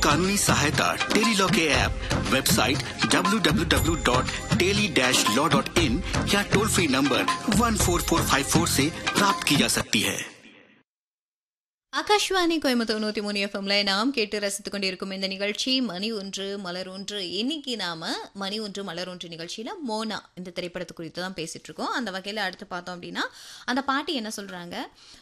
कानूनी सहायता tele law के ऐप वेबसाइट www.teli-law.in या टोल फ्री नंबर 14454 से प्राप्त की जा सकती है ஆகாஷ்வாணி கோயம்புத்தூர் நூற்றி மூணு எஃப்எம்ல நாம் கேட்டு ரசித்துக் கொண்டிருக்கும் இந்த நிகழ்ச்சி மணி ஒன்று மலர் ஒன்று இன்னைக்கு நாம மணி ஒன்று மலர் ஒன்று நிகழ்ச்சியில மோனா இந்த திரைப்படத்து குறித்து தான் பேசிட்டு இருக்கோம் அந்த வகையில அடுத்து பார்த்தோம் அப்படின்னா அந்த பாட்டி என்ன சொல்றாங்க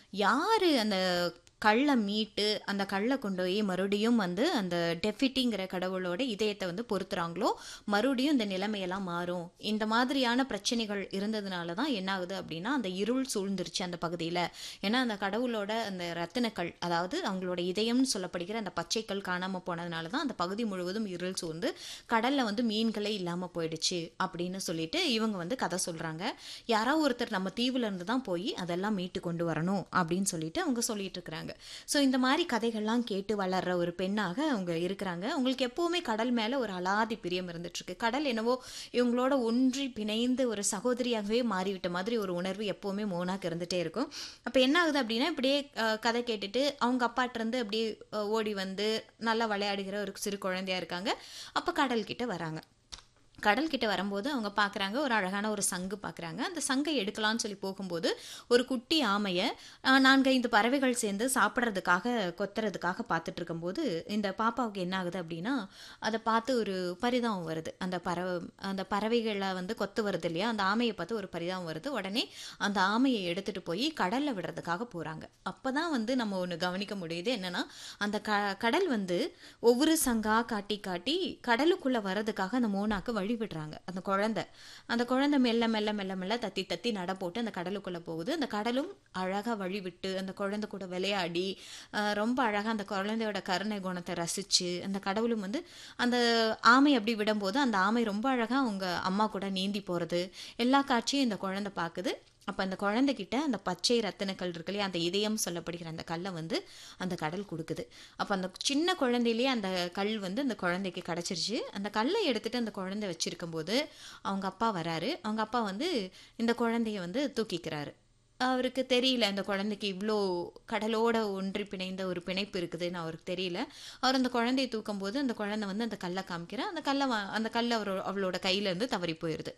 யாரு அந்த கல்லை மீட்டு அந்த கல்லை கொண்டு போய் மறுபடியும் வந்து அந்த டெஃபிட்டிங்கிற கடவுளோட இதயத்தை வந்து பொறுத்துறாங்களோ மறுபடியும் இந்த நிலைமையெல்லாம் மாறும் இந்த மாதிரியான பிரச்சனைகள் இருந்ததுனால தான் என்ன ஆகுது அப்படின்னா அந்த இருள் சூழ்ந்துருச்சு அந்த பகுதியில் ஏன்னா அந்த கடவுளோட அந்த ரத்தினக்கல் அதாவது அவங்களோட இதயம்னு சொல்லப்படுகிற அந்த பச்சைக்கல் காணாமல் போனதுனால தான் அந்த பகுதி முழுவதும் இருள் சூழ்ந்து கடலில் வந்து மீன்களே இல்லாமல் போயிடுச்சு அப்படின்னு சொல்லிட்டு இவங்க வந்து கதை சொல்கிறாங்க யாரோ ஒருத்தர் நம்ம தீவுல இருந்து தான் போய் அதெல்லாம் மீட்டு கொண்டு வரணும் அப்படின்னு சொல்லிட்டு அவங்க சொல்லிட்டு இருக்கிறாங்க ஸோ இந்த மாதிரி கதைகள்லாம் கேட்டு வளர்ற ஒரு பெண்ணாக அவங்க இருக்கிறாங்க அவங்களுக்கு எப்பவுமே கடல் மேலே ஒரு அலாதி பிரியம் இருந்துட்டு இருக்கு கடல் என்னவோ இவங்களோட ஒன்றி பிணைந்து ஒரு சகோதரியாகவே மாறிவிட்ட மாதிரி ஒரு உணர்வு எப்பவுமே மோனாக்கு இருந்துட்டே இருக்கும் அப்போ என்ன ஆகுது அப்படின்னா இப்படியே அஹ், கதை கேட்டுட்டு அவங்க அப்பாட்ட இருந்து அப்படியே அஹ், ஓடி வந்து நல்லா விளையாடுகிற ஒரு சிறு குழந்தையா இருக்காங்க அப்போ கடல் கிட்ட வராங்க கடல் கிட்ட வரும்போது அவங்க பார்க்குறாங்க ஒரு அழகான ஒரு சங்கு பார்க்குறாங்க அந்த சங்கை எடுக்கலாம்னு சொல்லி போகும்போது ஒரு குட்டி ஆமையை ஆஹ், நான்கைந்து பறவைகள் சேர்ந்து சாப்பிட்றதுக்காக கொத்துறதுக்காக பார்த்துட்டு இருக்கும்போது இந்த பாப்பாவுக்கு என்ன ஆகுது அப்படின்னா அதை பார்த்து ஒரு பரிதாபம் வருது அந்த பறவை அந்த பறவைகளை வந்து கொத்து வருது இல்லையா அந்த ஆமையை பார்த்து ஒரு பரிதாபம் வருது உடனே அந்த ஆமையை எடுத்துட்டு போய் கடல்ல விடுறதுக்காக போறாங்க அப்பதான் வந்து நம்ம ஒன்று கவனிக்க முடியுது என்னன்னா அந்த க கடல் வந்து ஒவ்வொரு சங்கா காட்டி காட்டி கடலுக்குள்ள வர்றதுக்காக அந்த மோனாக்கு வழி விடுறாங்க அந்த குழந்தை அந்த குழந்தை மெல்ல மெல்ல மெல்ல மெல்ல தத்தி தத்தி நட போட்டு அந்த கடலுக்குள்ள போகுது அந்த கடலும் அழகா வழி விட்டு அந்த குழந்தை கூட விளையாடி ஆஹ், ரொம்ப அழகா அந்த குழந்தையோட கருணை குணத்தை ரசிச்சு அந்த கடவுளும் வந்து அந்த ஆமை அப்படி விடும்போது அந்த ஆமை ரொம்ப அழகா அவங்க அம்மா கூட நீந்தி போறது எல்லா காட்சியும் இந்த குழந்தை பார்க்குது அப்போ அந்த குழந்தைகிட்ட அந்த பச்சை ரத்தினக்கல் இருக்கு இல்லையா அந்த இதயம் சொல்லப்படுகிற அந்த கல்லை வந்து அந்த கடல் கொடுக்குது அப்போ அந்த சின்ன குழந்தையிலேயே அந்த கல் வந்து அந்த குழந்தைக்கு கிடச்சிருச்சு அந்த கல்லை எடுத்துட்டு அந்த குழந்தை வச்சிருக்கும் போது அவங்க அப்பா வராரு அவங்க அப்பா வந்து இந்த குழந்தைய வந்து தூக்கிக்கிறாரு அவருக்கு தெரியல இந்த குழந்தைக்கு இவ்வளோ கடலோட ஒன்றி பிணைந்த ஒரு பிணைப்பு இருக்குதுன்னு அவருக்கு தெரியல அவர் அந்த குழந்தையை தூக்கும் போது அந்த குழந்தை வந்து அந்த கல்லை காமிக்கிற அந்த கல்லை வா- அந்த கல் அவர் அவளோட கையில இருந்து தவறி போயிடுது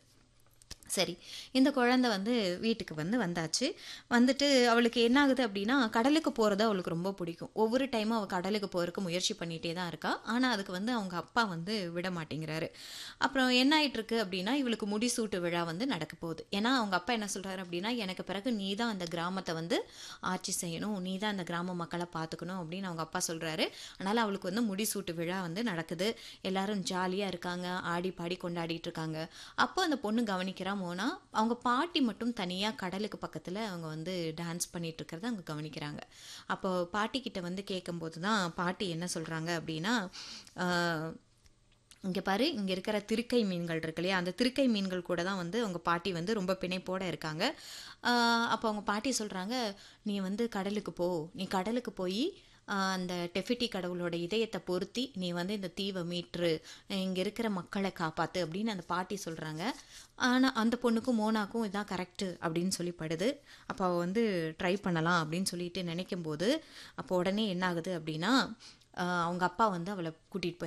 சரி இந்த குழந்தை வந்து வீட்டுக்கு வந்து வந்தாச்சு வந்துட்டு அவளுக்கு என்ன ஆகுது அப்படின்னா கடலுக்கு போகிறது அவளுக்கு ரொம்ப பிடிக்கும் ஒவ்வொரு டைமும் அவள் கடலுக்கு போகிறதுக்கு முயற்சி பண்ணிகிட்டே தான் இருக்கா ஆனால் அதுக்கு வந்து அவங்க அப்பா வந்து விட மாட்டேங்கிறாரு அப்புறம் என்ன ஆயிட்டு இருக்கு அப்படின்னா இவளுக்கு முடிசூட்டு விழா வந்து நடக்க போகுது ஏன்னா அவங்க அப்பா என்ன சொல்கிறாரு அப்படின்னா எனக்கு பிறகு நீ தான் அந்த கிராமத்தை வந்து ஆட்சி செய்யணும் நீ தான் அந்த கிராம மக்களை பார்த்துக்கணும் அப்படின்னு அவங்க அப்பா சொல்கிறாரு அதனால் அவளுக்கு வந்து முடிசூட்டு விழா வந்து நடக்குது எல்லாரும் ஜாலியாக இருக்காங்க ஆடி பாடி கொண்டாடிட்டு இருக்காங்க அப்போ அந்த பொண்ணு கவனிக்கிறா மோனா அவங்க பாட்டி மட்டும் தனியாக கடலுக்கு பக்கத்தில் அவங்க வந்து டான்ஸ் பண்ணிட்டு இருக்கிறத அவங்க கவனிக்கிறாங்க அப்போ பாட்டி கிட்ட வந்து கேட்கும்போது தான் பாட்டி என்ன சொல்கிறாங்க அப்படின்னா ஆஹ், இங்கே பாரு இங்கே இருக்கிற திருக்கை மீன்கள் இருக்கு இல்லையா அந்த திருக்கை மீன்கள் கூட தான் வந்து அவங்க பாட்டி வந்து ரொம்ப பிணைப்போட இருக்காங்க ஆஹ் அப்போ அவங்க பாட்டி சொல்கிறாங்க நீ வந்து கடலுக்கு போ நீ கடலுக்கு போய் ஆஹ் அந்த டெஃபிட்டி கடவுளோட இதயத்தை பொருத்தி நீ வந்து இந்த தீவை மீட்ரு இங்கே இருக்கிற மக்களை காப்பாத்து அப்படின்னு அந்த பாட்டி சொல்கிறாங்க ஆனால் அந்த பொண்ணுக்கும் மோனாக்கும் இதான் கரெக்டு அப்படின்னு சொல்லி படுது அப்போ அவள் வந்து ட்ரை பண்ணலாம் அப்படின்னு சொல்லிட்டு நினைக்கும் போது அப்போ உடனே என்ன ஆகுது அப்படின்னா ஆஹ் அவங்க அப்பா வந்து அவளை கூட்டிகிட்டு போய்